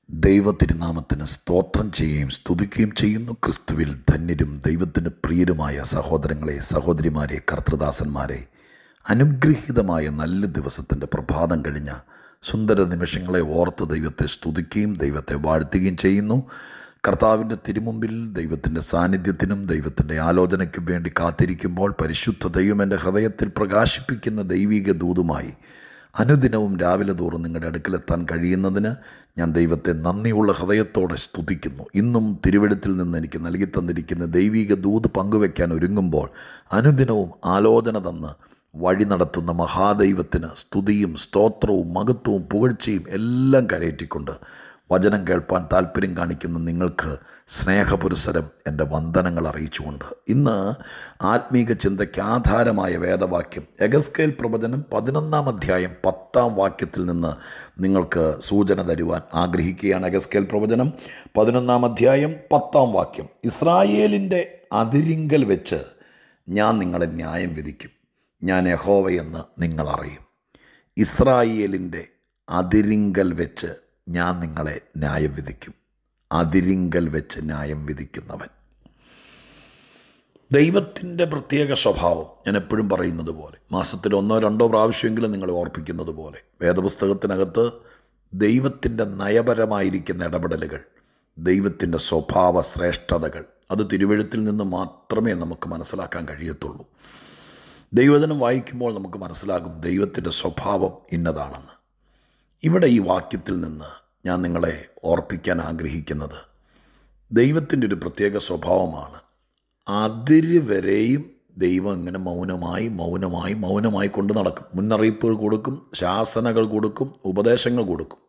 ദൈവത്തിരുനാമത്തിന് സ്തോത്രം ചെയ്യുകയും സ്തുതിക്കുകയും ചെയ്യുന്നു ക്രിസ്തുവിൽ ധന്യരും ദൈവത്തിന് പ്രിയരുമായ സഹോദരങ്ങളെ സഹോദരിമാരെ കർത്തൃദാസന്മാരെ അനുഗ്രഹീതമായ നല്ല ദിവസത്തിൻ്റെ പ്രഭാതം കഴിഞ്ഞ സുന്ദര നിമിഷങ്ങളെ ഓർത്ത് ദൈവത്തെ സ്തുതിക്കുകയും ദൈവത്തെ വാഴ്ത്തുകയും ചെയ്യുന്നു കർത്താവിൻ്റെ തിരുമുമ്പിൽ ദൈവത്തിൻ്റെ സാന്നിധ്യത്തിനും ദൈവത്തിൻ്റെ ആലോചനയ്ക്കും വേണ്ടി കാത്തിരിക്കുമ്പോൾ പരിശുദ്ധ ദൈവം എൻ്റെ ഹൃദയത്തിൽ പ്രകാശിപ്പിക്കുന്ന ദൈവിക ദൂതുമായി അനുദിനവും രാവിലെ തോറും നിങ്ങളുടെ അടുക്കലെത്താൻ കഴിയുന്നതിന് ഞാൻ ദൈവത്തെ നന്ദിയുള്ള ഹൃദയത്തോടെ സ്തുതിക്കുന്നു ഇന്നും തിരുവഴുത്തിൽ നിന്ന് എനിക്ക് നൽകി തന്നിരിക്കുന്ന ദൈവിക ദൂത് പങ്കുവെക്കാൻ ഒരുങ്ങുമ്പോൾ അനുദിനവും ആലോചന തന്ന് വഴി നടത്തുന്ന മഹാദൈവത്തിന് സ്തുതിയും സ്തോത്രവും മഹത്വവും പുകഴ്ചയും എല്ലാം കരയറ്റിക്കൊണ്ട് വചനം കേൾപ്പാൻ താല്പര്യം കാണിക്കുന്ന നിങ്ങൾക്ക് സ്നേഹപുരസരം എൻ്റെ വന്ദനങ്ങൾ അറിയിച്ചുകൊണ്ട് ഇന്ന് ആത്മീക ചിന്തയ്ക്ക് ആധാരമായ വേദവാക്യം എഗസ്കേൽ പ്രവചനം പതിനൊന്നാം അധ്യായം പത്താം വാക്യത്തിൽ നിന്ന് നിങ്ങൾക്ക് സൂചന തരുവാൻ ആഗ്രഹിക്കുകയാണ് എഗസ്കേൽ പ്രവചനം പതിനൊന്നാം അധ്യായം പത്താം വാക്യം ഇസ്രായേലിൻ്റെ അതിരിങ്കൽ വെച്ച് ഞാൻ നിങ്ങളെ ന്യായം വിധിക്കും ഞാൻ യഹോവയെന്ന് നിങ്ങളറിയും ഇസ്രായേലിൻ്റെ അതിരിങ്കൽ വെച്ച് ഞാൻ നിങ്ങളെ ന്യായം വിധിക്കും അതിരിങ്കൽ വെച്ച് ന്യായം വിധിക്കുന്നവൻ ദൈവത്തിൻ്റെ പ്രത്യേക സ്വഭാവം ഞാൻ എപ്പോഴും പറയുന്നത് പോലെ മാസത്തിൽ ഒന്നോ രണ്ടോ പ്രാവശ്യമെങ്കിലും നിങ്ങൾ ഓർപ്പിക്കുന്നത് പോലെ വേദപുസ്തകത്തിനകത്ത് ദൈവത്തിൻ്റെ നയപരമായിരിക്കുന്ന ഇടപെടലുകൾ ദൈവത്തിൻ്റെ സ്വഭാവ ശ്രേഷ്ഠതകൾ അത് തിരുവഴുത്തിൽ നിന്ന് മാത്രമേ നമുക്ക് മനസ്സിലാക്കാൻ കഴിയത്തുള്ളൂ ദൈവജനം വായിക്കുമ്പോൾ നമുക്ക് മനസ്സിലാകും ദൈവത്തിൻ്റെ സ്വഭാവം ഇന്നതാണെന്ന് ഇവിടെ ഈ വാക്യത്തിൽ നിന്ന് ഞാൻ നിങ്ങളെ ഓർപ്പിക്കാൻ ആഗ്രഹിക്കുന്നത് ദൈവത്തിൻ്റെ ഒരു പ്രത്യേക സ്വഭാവമാണ് അതിര് വരെയും ദൈവം ഇങ്ങനെ മൗനമായി മൗനമായി മൗനമായി കൊണ്ട് നടക്കും മുന്നറിയിപ്പുകൾ കൊടുക്കും ശാസനകൾ കൊടുക്കും ഉപദേശങ്ങൾ കൊടുക്കും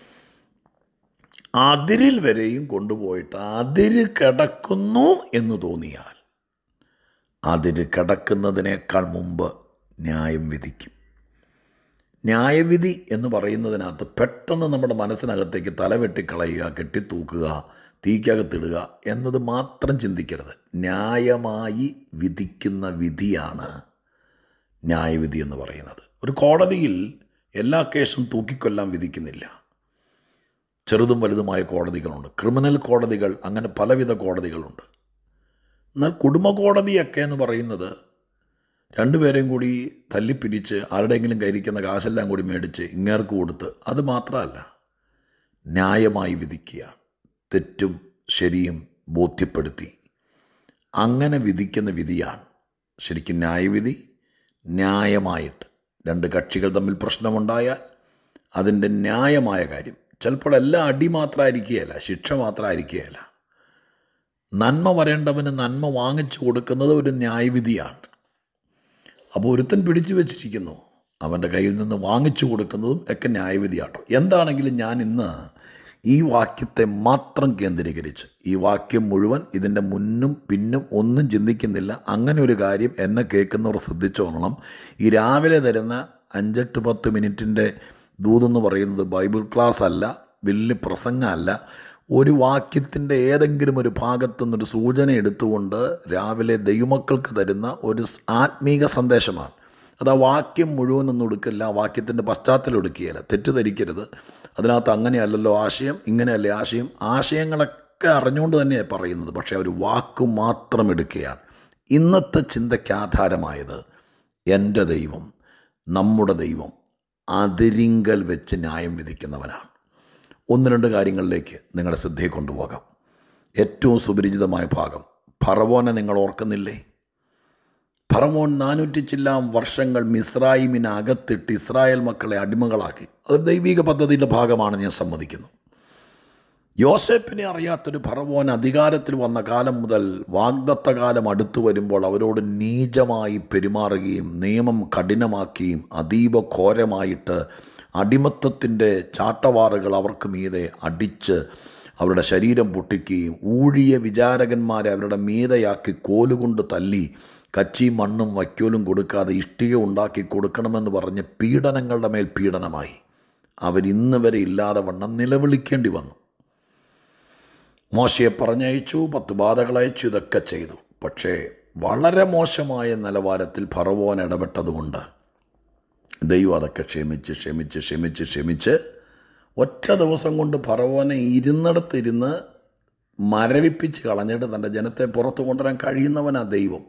അതിരിൽ വരെയും കൊണ്ടുപോയിട്ട് അതിര് കിടക്കുന്നു എന്ന് തോന്നിയാൽ അതിര് കിടക്കുന്നതിനേക്കാൾ മുമ്പ് ന്യായം വിധിക്കും ന്യായവിധി എന്ന് പറയുന്നതിനകത്ത് പെട്ടെന്ന് നമ്മുടെ മനസ്സിനകത്തേക്ക് തലവെട്ടിക്കളയുക കെട്ടിത്തൂക്കുക തീക്കകത്തിടുക എന്നത് മാത്രം ചിന്തിക്കരുത് ന്യായമായി വിധിക്കുന്ന വിധിയാണ് ന്യായവിധി എന്ന് പറയുന്നത് ഒരു കോടതിയിൽ എല്ലാ കേസും തൂക്കിക്കൊല്ലാൻ വിധിക്കുന്നില്ല ചെറുതും വലുതുമായ കോടതികളുണ്ട് ക്രിമിനൽ കോടതികൾ അങ്ങനെ പലവിധ കോടതികളുണ്ട് എന്നാൽ കുടുംബ കോടതിയൊക്കെ എന്ന് പറയുന്നത് രണ്ടുപേരെയും കൂടി തല്ലിപ്പിരിച്ച് ആരുടെയെങ്കിലും കയ്യിരിക്കുന്ന കാശെല്ലാം കൂടി മേടിച്ച് ഇങ്ങേർക്ക് കൊടുത്ത് അത് മാത്രമല്ല ന്യായമായി വിധിക്കുകയാണ് തെറ്റും ശരിയും ബോധ്യപ്പെടുത്തി അങ്ങനെ വിധിക്കുന്ന വിധിയാണ് ശരിക്കും ന്യായവിധി ന്യായമായിട്ട് രണ്ട് കക്ഷികൾ തമ്മിൽ പ്രശ്നമുണ്ടായാൽ അതിൻ്റെ ന്യായമായ കാര്യം ചിലപ്പോൾ എല്ലാം അടി മാത്രമായിരിക്കുകയല്ല ശിക്ഷ മാത്രമായിരിക്കുകയല്ല നന്മ വരേണ്ടവന് നന്മ വാങ്ങിച്ചു കൊടുക്കുന്നത് ഒരു ന്യായവിധിയാണ് അപ്പോൾ ഒരുത്തൻ പിടിച്ചു വെച്ചിരിക്കുന്നു അവൻ്റെ കയ്യിൽ നിന്ന് വാങ്ങിച്ചു കൊടുക്കുന്നതും ഒക്കെ ന്യായവിധിയാട്ടോ എന്താണെങ്കിലും ഞാൻ ഇന്ന് ഈ വാക്യത്തെ മാത്രം കേന്ദ്രീകരിച്ച് ഈ വാക്യം മുഴുവൻ ഇതിൻ്റെ മുന്നും പിന്നും ഒന്നും ചിന്തിക്കുന്നില്ല അങ്ങനെ ഒരു കാര്യം എന്നെ കേൾക്കുന്നവർ ശ്രദ്ധിച്ചോളണം ഈ രാവിലെ തരുന്ന അഞ്ചെട്ട് പത്ത് മിനിറ്റിൻ്റെ ദൂതെന്ന് പറയുന്നത് ബൈബിൾ ക്ലാസ് അല്ല വലിയ പ്രസംഗമല്ല ഒരു വാക്യത്തിൻ്റെ ഏതെങ്കിലും ഒരു ഭാഗത്തു നിന്നൊരു സൂചന എടുത്തുകൊണ്ട് രാവിലെ ദൈവമക്കൾക്ക് തരുന്ന ഒരു ആത്മീക സന്ദേശമാണ് അത് ആ വാക്യം മുഴുവനൊന്നും എടുക്കില്ല ആ വാക്യത്തിൻ്റെ പശ്ചാത്തലം എടുക്കുകയില്ല തെറ്റിദ്ധരിക്കരുത് അതിനകത്ത് അങ്ങനെയല്ലല്ലോ ആശയം ഇങ്ങനെയല്ലേ ആശയം ആശയങ്ങളൊക്കെ അറിഞ്ഞുകൊണ്ട് തന്നെയാണ് പറയുന്നത് പക്ഷേ ഒരു വാക്ക് മാത്രം എടുക്കുകയാണ് ഇന്നത്തെ ചിന്തയ്ക്ക് ആധാരമായത് എൻ്റെ ദൈവം നമ്മുടെ ദൈവം അതിരിങ്കൽ വെച്ച് ന്യായം വിധിക്കുന്നവനാണ് ഒന്ന് രണ്ട് കാര്യങ്ങളിലേക്ക് നിങ്ങളുടെ ശ്രദ്ധയെ കൊണ്ടുപോകാം ഏറ്റവും സുപരിചിതമായ ഭാഗം ഫറവോനെ നിങ്ങൾ ഓർക്കുന്നില്ലേ ഫറവോൻ നാനൂറ്റി ചില്ലാം വർഷങ്ങൾ മിസ്രായിമിനെ അകത്തിട്ട് ഇസ്രായേൽ മക്കളെ അടിമകളാക്കി അതൊരു ദൈവിക പദ്ധതിയുടെ ഭാഗമാണ് ഞാൻ സമ്മതിക്കുന്നു യോസെപ്പിനെ അറിയാത്തൊരു ഫറവോൻ അധികാരത്തിൽ വന്ന കാലം മുതൽ വാഗ്ദത്ത കാലം അടുത്തു വരുമ്പോൾ അവരോട് നീചമായി പെരുമാറുകയും നിയമം കഠിനമാക്കിയും അതീവ ഘോരമായിട്ട് അടിമത്തത്തിൻ്റെ ചാട്ടവാറുകൾ അവർക്ക് മീതെ അടിച്ച് അവരുടെ ശരീരം പൊട്ടിക്കുകയും ഊഴിയ വിചാരകന്മാരെ അവരുടെ മീതയാക്കി കോലുകൊണ്ട് തല്ലി കച്ചിയും മണ്ണും വയ്ക്കോലും കൊടുക്കാതെ ഇഷ്ടിക ഉണ്ടാക്കി കൊടുക്കണമെന്ന് പറഞ്ഞ് പീഡനങ്ങളുടെ മേൽ പീഡനമായി അവരിന്ന് വരെ ഇല്ലാതെ വണ്ണം നിലവിളിക്കേണ്ടി വന്നു മോശയെ പറഞ്ഞയച്ചു പത്ത് ബാധകൾ അയച്ചു ഇതൊക്കെ ചെയ്തു പക്ഷേ വളരെ മോശമായ നിലവാരത്തിൽ ഫറവോൻ ഇടപെട്ടതുകൊണ്ട് ദൈവം അതൊക്കെ ക്ഷമിച്ച് ക്ഷമിച്ച് ക്ഷമിച്ച് ക്ഷമിച്ച് ഒറ്റ ദിവസം കൊണ്ട് ഫറവോനെ ഇരുന്നിടത്തിരുന്ന് മരവിപ്പിച്ച് കളഞ്ഞിട്ട് തൻ്റെ ജനത്തെ പുറത്തു കൊണ്ടുവരാൻ കഴിയുന്നവനാ ദൈവം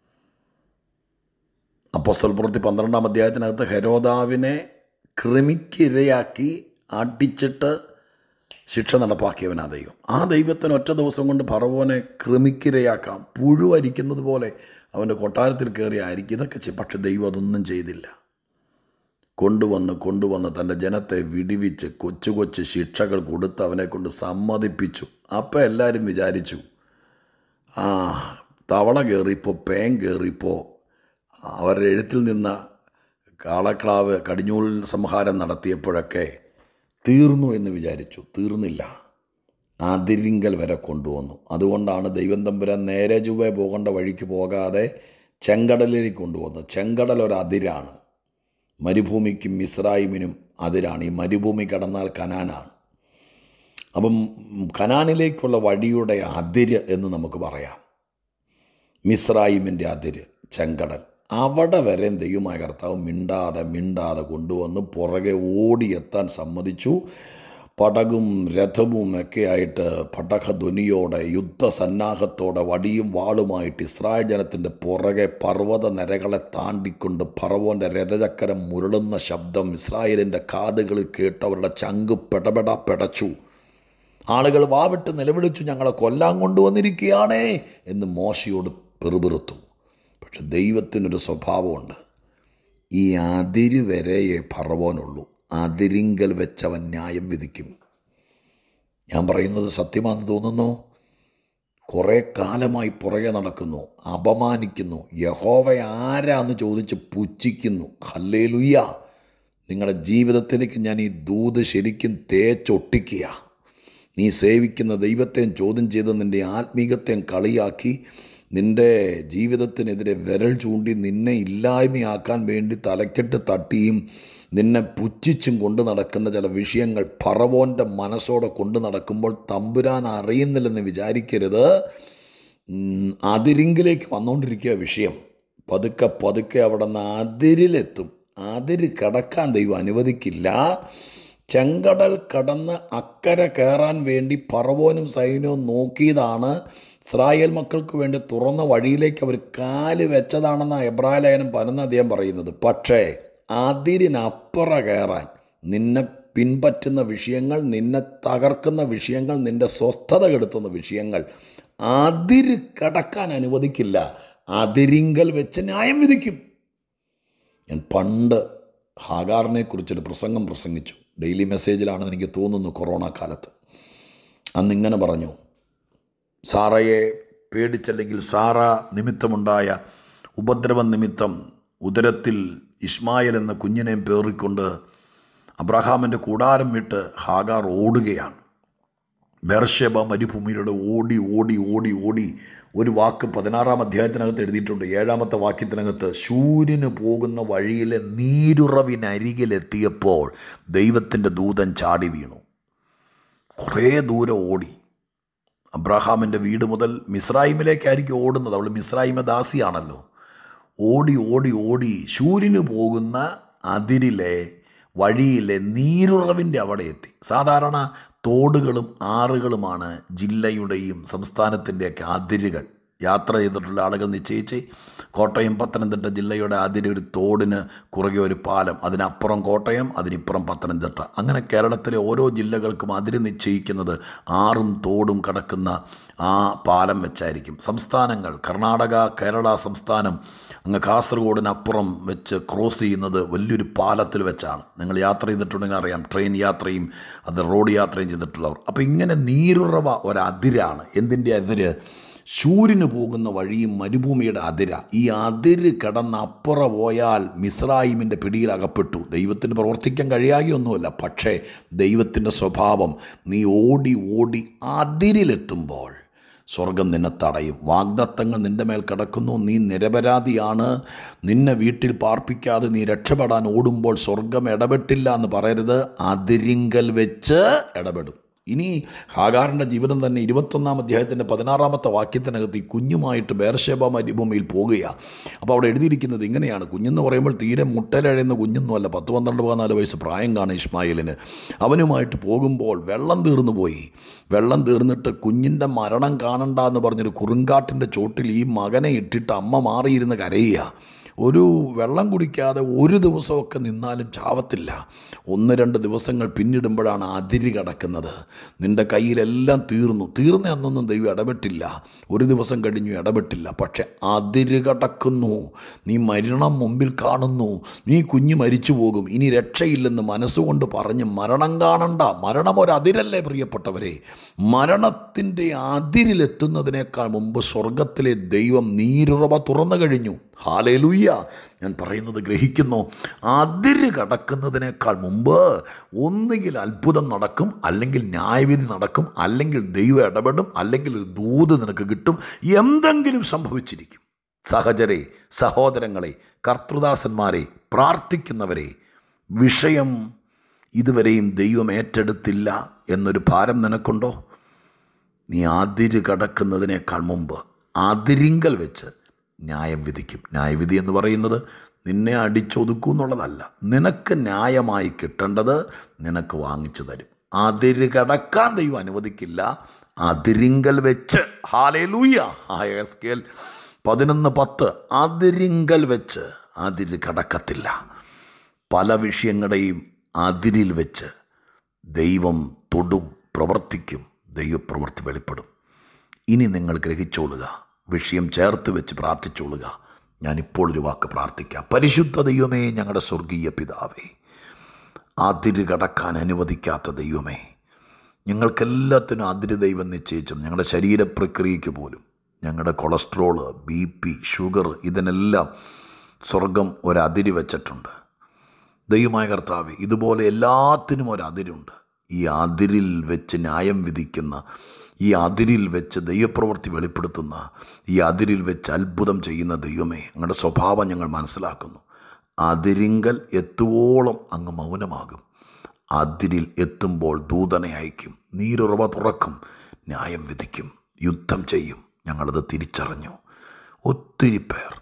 അപ്പോസ്തല പ്രവൃത്തി പന്ത്രണ്ടാം അധ്യായത്തിനകത്ത് ഹെരോദാവിനെ കൃമിക്കിരയാക്കി അടിച്ചിട്ട് ശിക്ഷ നടപ്പാക്കിയവനാ ദൈവം ആ ദൈവത്തിന് ഒറ്റ ദിവസം കൊണ്ട് ഫറവോനെ കൃമിക്കിരയാക്കാം പുഴുവരിക്കുന്നത് പോലെ അവൻ്റെ കൊട്ടാരത്തിൽ കയറി ആയിരിക്കും ഇതൊക്കെ ചെയ്യും പക്ഷെ ദൈവം അതൊന്നും ചെയ്തില്ല കൊണ്ടുവന്ന് കൊണ്ടുവന്ന് തൻ്റെ ജനത്തെ വിടിവിച്ച് കൊച്ചു കൊച്ചു ശിക്ഷകൾ കൊടുത്ത് അവനെ കൊണ്ട് സമ്മതിപ്പിച്ചു അപ്പം എല്ലാവരും വിചാരിച്ചു ആ തവള കയറിയപ്പോൾ പേൻ കയറിയപ്പോൾ അവരുടെ എഴുത്തിൽ നിന്ന കാളക്ലാവ് കടിഞ്ഞൂൽ സംഹാരം നടത്തിയപ്പോഴൊക്കെ തീർന്നു എന്ന് വിചാരിച്ചു തീർന്നില്ല അതിരിങ്കൽ വരെ കൊണ്ടുവന്നു അതുകൊണ്ടാണ് ദൈവം തമ്പുരാൻ നേരെ ചുവേ പോകേണ്ട വഴിക്ക് പോകാതെ ചെങ്കടലിലേക്ക് കൊണ്ടുവന്നത് ചെങ്കടൽ ഒരു അതിരാണ് മരുഭൂമിക്കും മിസ്രായിമിനും അതിരാണ് ഈ മരുഭൂമി കടന്നാൽ കനാനാണ് അപ്പം കനാനിലേക്കുള്ള വഴിയുടെ അതിര് എന്ന് നമുക്ക് പറയാം മിസ്രായിമിൻ്റെ അതിര് ചെങ്കടൽ അവിടെ വരെ ദൈവമായ കർത്താവ് മിണ്ടാതെ മിണ്ടാതെ കൊണ്ടുവന്ന് പുറകെ ഓടിയെത്താൻ സമ്മതിച്ചു പടകും രഥവും ഒക്കെ ആയിട്ട് പടകധ്വനിയോടെ യുദ്ധസന്നാഹത്തോടെ വടിയും വാളുമായിട്ട് ഇസ്രായേൽ ജനത്തിൻ്റെ പുറകെ പർവ്വത നിരകളെ താണ്ടിക്കൊണ്ട് പറവോൻ്റെ രഥചക്കരം മുരളുന്ന ശബ്ദം ഇസ്രായേലിൻ്റെ കാതുകളിൽ കേട്ട് അവരുടെ ചങ്ക് പെടപെട പെടച്ചു ആളുകൾ വാവിട്ട് നിലവിളിച്ചു ഞങ്ങളെ കൊല്ലാൻ കൊണ്ടുവന്നിരിക്കുകയാണേ എന്ന് മോശയോട് പെറുപിറുത്തു പക്ഷെ ദൈവത്തിനൊരു സ്വഭാവമുണ്ട് ഈ അതിര് വരെയേ പറവോനുള്ളൂ അതിരിങ്കൽ വെച്ചവൻ ന്യായം വിധിക്കും ഞാൻ പറയുന്നത് സത്യമാണെന്ന് തോന്നുന്നു കുറേ കാലമായി പുറകെ നടക്കുന്നു അപമാനിക്കുന്നു യഹോവ ആരാന്ന് ചോദിച്ച് പുച്ഛിക്കുന്നു ഹല്ലേലുയ്യ നിങ്ങളുടെ ജീവിതത്തിലേക്ക് ഞാൻ ഈ ദൂത് ശരിക്കും തേച്ചൊട്ടിക്കുക നീ സേവിക്കുന്ന ദൈവത്തെയും ചോദ്യം ചെയ്ത് നിൻ്റെ ആത്മീകത്തെയും കളിയാക്കി നിൻ്റെ ജീവിതത്തിനെതിരെ വിരൽ ചൂണ്ടി നിന്നെ ഇല്ലായ്മയാക്കാൻ വേണ്ടി തലക്കെട്ട് തട്ടിയും നിന്നെ പുച്ഛിച്ചും കൊണ്ട് നടക്കുന്ന ചില വിഷയങ്ങൾ പറവോൻ്റെ മനസ്സോടെ കൊണ്ട് നടക്കുമ്പോൾ തമ്പുരാൻ അറിയുന്നില്ലെന്ന് വിചാരിക്കരുത് ഉം, അതിരിങ്കിലേക്ക് വന്നുകൊണ്ടിരിക്കുക വിഷയം പതുക്കെ പതുക്കെ അവിടെ നിന്ന് അതിരിലെത്തും അതിര് കടക്കാൻ ദൈവം അനുവദിക്കില്ല ചെങ്കടൽ കടന്ന് അക്കരെ കയറാൻ വേണ്ടി പറവോനും സൈന്യവും നോക്കിയതാണ് ഇസ്രായേൽ മക്കൾക്ക് വേണ്ടി തുറന്ന വഴിയിലേക്ക് അവർ കാല് വെച്ചതാണെന്ന എബ്രായ ലേഖനം പതിനൊന്ന് അദ്ദേഹം പറയുന്നത് പക്ഷേ അതിരിനപ്പുറ കയറാൻ നിന്നെ പിൻപറ്റുന്ന വിഷയങ്ങൾ നിന്നെ തകർക്കുന്ന വിഷയങ്ങൾ നിന്റെ സ്വസ്ഥത കെടുത്തുന്ന വിഷയങ്ങൾ അതിര് കടക്കാൻ അനുവദിക്കില്ല അതിരിങ്കൽ വെച്ച് ന്യായം വിധിക്കും ഞാൻ പണ്ട് ഹാഗാറിനെ കുറിച്ചൊരു പ്രസംഗം പ്രസംഗിച്ചു ഡെയിലി മെസ്സേജിലാണെന്ന് എനിക്ക് തോന്നുന്നു കൊറോണ കാലത്ത് അന്നിങ്ങനെ പറഞ്ഞു സാറയെ പേടിച്ചല്ലെങ്കിൽ സാറ നിമിത്തമുണ്ടായ ഉപദ്രവം നിമിത്തം ഉദരത്തിൽ ഇസ്മായിൽ എന്ന കുഞ്ഞിനെയും പേറിക്കൊണ്ട് അബ്രഹാമിൻ്റെ കൂടാരം വിട്ട് ഹാഗാർ ഓടുകയാണ് ബെർഷേബ മരുഭൂമിയിലൂടെ ഓടി ഓടി ഓടി ഓടി ഒരു വാക്ക് പതിനാറാം അധ്യായത്തിനകത്ത് എഴുതിയിട്ടുണ്ട് ഏഴാമത്തെ വാക്യത്തിനകത്ത് സൂര്യന് പോകുന്ന വഴിയിലെ നീരുറവിനരികിലെത്തിയപ്പോൾ ദൈവത്തിൻ്റെ ദൂതൻ ചാടി വീണു കുറേ ദൂരം ഓടി അബ്രഹാമിൻ്റെ വീട് മുതൽ മിസ്രൈമിലേക്കായിരിക്കും ഓടുന്നത് അവൾ മിസ്രൈമ ദാസിയാണല്ലോ ഓടി ഓടി ഓടി സൂര്യന് പോകുന്ന അതിരിലെ വഴിയിലെ നീരുറവിൻ്റെ അവിടെ എത്തി സാധാരണ തോടുകളും ആറുകളുമാണ് ജില്ലയുടെയും സംസ്ഥാനത്തിൻ്റെയൊക്കെ അതിരുകൾ യാത്ര ചെയ്തിട്ടുള്ള ആളുകൾ നിശ്ചയിച്ച് കോട്ടയം പത്തനംതിട്ട ജില്ലയുടെ അതിര് ഒരു തോടിന് കുറുകെ ഒരു പാലം അതിനപ്പുറം കോട്ടയം അതിനിപ്പുറം പത്തനംതിട്ട അങ്ങനെ കേരളത്തിലെ ഓരോ ജില്ലകൾക്കും അതിര് നിശ്ചയിക്കുന്നത് ആറും തോടും കടക്കുന്ന ആ പാലം വെച്ചായിരിക്കും സംസ്ഥാനങ്ങൾ കർണാടക കേരള സംസ്ഥാനം അങ്ങ് കാസർഗോഡിനപ്പുറം വെച്ച് ക്രോസ് ചെയ്യുന്നത് വലിയൊരു പാലത്തിൽ വെച്ചാണ് നിങ്ങൾ യാത്ര ചെയ്തിട്ടുണ്ടെങ്കിൽ അറിയാം ട്രെയിൻ യാത്രയും അത് റോഡ് യാത്രയും ചെയ്തിട്ടുള്ളവർ അപ്പോൾ ഇങ്ങനെ നീരുറവ ഒരതിരാണ് എന്തിൻ്റെ അതിര് സൂര്യന് പോകുന്ന വഴിയും മരുഭൂമിയുടെ അതിര ഈ അതിര് കടന്ന് അപ്പുറ പോയാൽ മിസ്രായിമിൻ്റെ പിടിയിൽ അകപ്പെട്ടു ദൈവത്തിന് പ്രവർത്തിക്കാൻ കഴിയാകിയൊന്നുമല്ല പക്ഷേ ദൈവത്തിൻ്റെ സ്വഭാവം നീ ഓടി ഓടി അതിരിലെത്തുമ്പോൾ സ്വർഗം നിന്നെ തടയും വാഗ്ദത്തങ്ങൾ നിന്റെ മേൽ കിടക്കുന്നു നീ നിരപരാധിയാണ് നിന്നെ വീട്ടിൽ പാർപ്പിക്കാതെ നീ രക്ഷപ്പെടാൻ ഓടുമ്പോൾ സ്വർഗം ഇടപെട്ടില്ല എന്ന് പറയരുത് അതിരിങ്കൽ വെച്ച് ഇടപെടും ഇനി ഹാഗാറിൻ്റെ ജീവിതം തന്നെ ഇരുപത്തൊന്നാം അധ്യായത്തിൻ്റെ പതിനാറാമത്തെ വാക്യത്തിനകത്ത് ഈ കുഞ്ഞുമായിട്ട് ബേർഷേബ മരുഭൂമിയിൽ പോകുകയാണ് അപ്പോൾ അവിടെ എഴുതിയിരിക്കുന്നത് ഇങ്ങനെയാണ് കുഞ്ഞെന്ന് പറയുമ്പോൾ തീരെ മുട്ടലഴയുന്ന കുഞ്ഞൊന്നുമല്ല പത്ത് പന്ത്രണ്ട് പതിനാല് വയസ്സ് പ്രായം കാണും ഇസ്മായിലിന് അവനുമായിട്ട് പോകുമ്പോൾ വെള്ളം തീർന്നു പോയി വെള്ളം തീർന്നിട്ട് കുഞ്ഞിൻ്റെ മരണം കാണണ്ട എന്ന് പറഞ്ഞൊരു കുറുങ്കാട്ടിൻ്റെ ചോട്ടിൽ ഈ മകനെ ഇട്ടിട്ട് അമ്മ മാറിയിരുന്ന് കരയുക ഒരു വെള്ളം കുടിക്കാതെ ഒരു ദിവസമൊക്കെ നിന്നാലും ചാവത്തില്ല ഒന്ന് രണ്ട് ദിവസങ്ങൾ പിന്നിടുമ്പോഴാണ് അതിര് കടക്കുന്നത് നിൻ്റെ കയ്യിലെല്ലാം തീർന്നു തീർന്ന അന്നൊന്നും ദൈവം ഇടപെട്ടില്ല ഒരു ദിവസം കഴിഞ്ഞു ഇടപെട്ടില്ല പക്ഷെ അതിര് കടക്കുന്നു നീ മരണം മുമ്പിൽ കാണുന്നു നീ കുഞ്ഞ് മരിച്ചു പോകും ഇനി രക്ഷയില്ലെന്ന് മനസ്സുകൊണ്ട് പറഞ്ഞ് മരണം കാണണ്ട മരണം ഒരു അതിരല്ലേ പ്രിയപ്പെട്ടവരെ മരണത്തിൻ്റെ അതിരിലെത്തുന്നതിനേക്കാൾ മുമ്പ് സ്വർഗത്തിലെ ദൈവം നീരുറവ തുറന്നു കഴിഞ്ഞു ഹാലേലൂയ്യ ഞാൻ പറയുന്നത് ഗ്രഹിക്കുന്നു അതിര് കടക്കുന്നതിനേക്കാൾ മുമ്പ് ഒന്നുകിൽ അത്ഭുതം നടക്കും അല്ലെങ്കിൽ ന്യായവിധി നടക്കും അല്ലെങ്കിൽ ദൈവം ഇടപെടും അല്ലെങ്കിൽ ഒരു ദൂത് നിനക്ക് കിട്ടും എന്തെങ്കിലും സംഭവിച്ചിരിക്കും സഹചരെ സഹോദരങ്ങളെ കർത്തൃദാസന്മാരെ പ്രാർത്ഥിക്കുന്നവരെ വിഷയം ഇതുവരെയും ദൈവം ഏറ്റെടുത്തില്ല എന്നൊരു ഭാരം നിനക്കുണ്ടോ നീ അതിര് കടക്കുന്നതിനേക്കാൾ മുമ്പ് അതിരിങ്കൽ വെച്ച് ന്യായം വിധിക്കും ന്യായവിധി എന്ന് പറയുന്നത് നിന്നെ അടിച്ചൊതുക്കും എന്നുള്ളതല്ല നിനക്ക് ന്യായമായി കിട്ടേണ്ടത് നിനക്ക് വാങ്ങിച്ചു തരും അതിര് കടക്കാൻ ദൈവം അനുവദിക്കില്ല അതിരിങ്കൽ വെച്ച് ഹാലേ ലൂയ ആയസ്കേൽ പതിനൊന്ന് പത്ത് അതിരിങ്കൽ വെച്ച് അതിര് കടക്കത്തില്ല പല വിഷയങ്ങളുടെയും അതിരിൽ വെച്ച് ദൈവം തൊടും പ്രവർത്തിക്കും ദൈവപ്രവൃത്തി വെളിപ്പെടും ഇനി നിങ്ങൾ ഗ്രഹിച്ചോളുക വിഷയം ചേർത്ത് വെച്ച് പ്രാർത്ഥിച്ചോളുക ഞാനിപ്പോൾ ഒരു വാക്ക് പ്രാർത്ഥിക്കാം പരിശുദ്ധ ദൈവമേ ഞങ്ങളുടെ സ്വർഗീയ പിതാവേ അതിര് കടക്കാൻ അനുവദിക്കാത്ത ദൈവമേ ഞങ്ങൾക്കെല്ലാത്തിനും അതിര് ദൈവം നിശ്ചയിച്ചും ഞങ്ങളുടെ ശരീരപ്രക്രിയയ്ക്ക് പോലും ഞങ്ങളുടെ കൊളസ്ട്രോള് ബി പി ഷുഗർ ഇതിനെല്ലാം സ്വർഗം ഒരതിര് വെച്ചിട്ടുണ്ട് ദൈവമായ കർത്താവ് ഇതുപോലെ എല്ലാത്തിനും ഒരതിരുണ്ട് ഈ അതിരിൽ വെച്ച് ന്യായം വിധിക്കുന്ന ഈ അതിരിൽ വെച്ച് ദൈവപ്രവൃത്തി വെളിപ്പെടുത്തുന്ന ഈ അതിരിൽ വെച്ച് അത്ഭുതം ചെയ്യുന്ന ദൈവമേ അങ്ങയുടെ സ്വഭാവം ഞങ്ങൾ മനസ്സിലാക്കുന്നു അതിരിങ്കൽ എത്തുവോളം അങ്ങ് മൗനമാകും അതിരിൽ എത്തുമ്പോൾ ദൂതനെ അയക്കും നീരുറവ തുറക്കും ന്യായം വിധിക്കും യുദ്ധം ചെയ്യും ഞങ്ങളത് തിരിച്ചറിഞ്ഞു ഒത്തിരി പേർ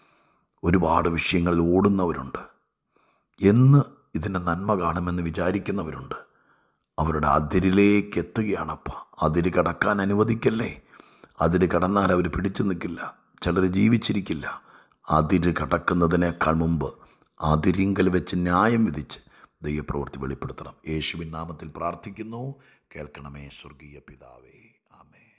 ഒരുപാട് വിഷയങ്ങളിൽ ഓടുന്നവരുണ്ട് എന്ന് ഇതിൻ്റെ നന്മ കാണുമെന്ന് വിചാരിക്കുന്നവരുണ്ട് അവരുടെ അതിരിലേക്ക് എത്തുകയാണപ്പ അതിര് കടക്കാൻ അനുവദിക്കല്ലേ അതിര് കടന്നാൽ അവർ പിടിച്ചു നിൽക്കില്ല ചിലർ ജീവിച്ചിരിക്കില്ല അതിര് കടക്കുന്നതിനേക്കാൾ മുമ്പ് അതിരിങ്കൽ വെച്ച് ന്യായം വിധിച്ച് ദൈവപ്രവൃത്തി വെളിപ്പെടുത്തണം യേശുവിൻ നാമത്തിൽ പ്രാർത്ഥിക്കുന്നു കേൾക്കണമേ സ്വർഗീയ പിതാവേ ആമേ